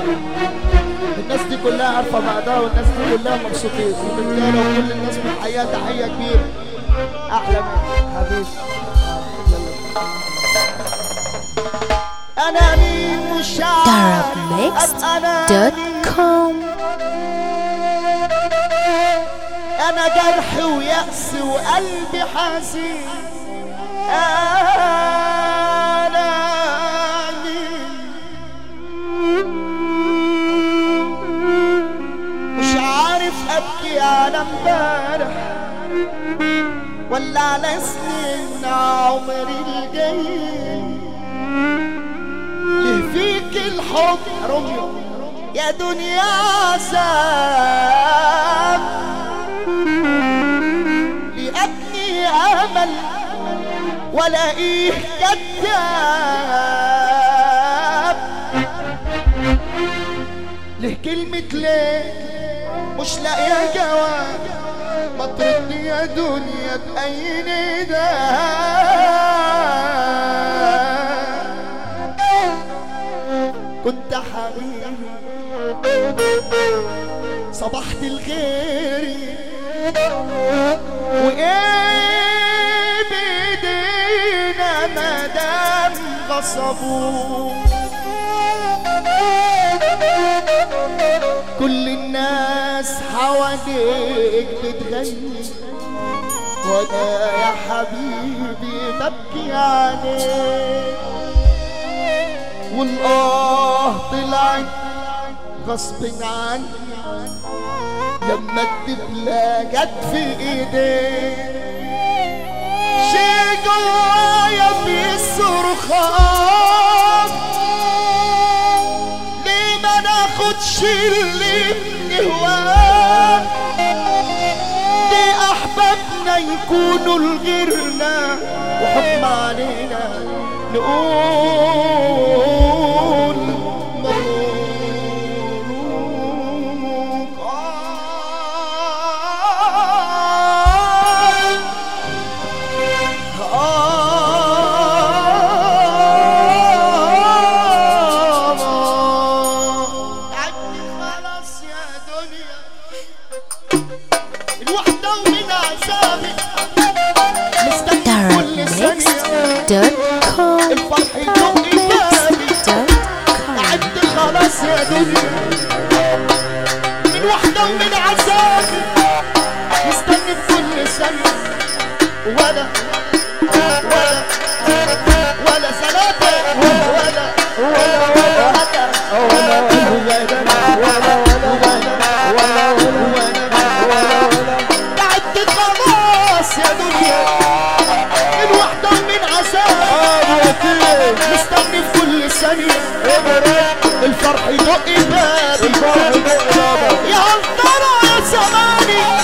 الناس دي كلها عارفه بعضها والناس دي كلها مبسوطين والرجاله وكل الناس بتحييها تحيه كبيره احلى منك حبيبي انا مين مش عارف أبقى أنا مين. darabmixed.com انا جرح ويأس وقلبي حزين انا مين مش عارف ابكي على امبارح ولا على سنين عمري الجاي ليه فيك الحب روميو يا دنيا عذاب لأبني أمل ولاقيه كذاب ليه كلمة ليه مش لاقية جواب ما تردي يا دنيا بأي نداء كنت حبيبي صبحت الغيري وايه بايدينا مدام غصبوا كل الناس حواليك بتغني وانا يا حبيبي ببكي عليك والاه طلعت غصب عني لما الدبلة جت في ايديك شي جوايا بيصرخك ليه ما ناخدش اللي بنهواه ليه احبابنا يكونوا لغيرنا وحكم علينا نقول مبروك عدي خلاص يا دنيا الوحدة ومن عذابي مستني كل ثانية darabmixed.com الفرح يدق بابي darabmixed.com عدي خلاص يا دنيا من وحدة ومن عذابي مستني كل ثانية ولا ولا ولا سلامة ولا ولا ولا تعبت خلاص يا دنيا من وحدة ومن عذاب مستني في كل ثانية الفرح يدق بابي يا هل ترى يا زماني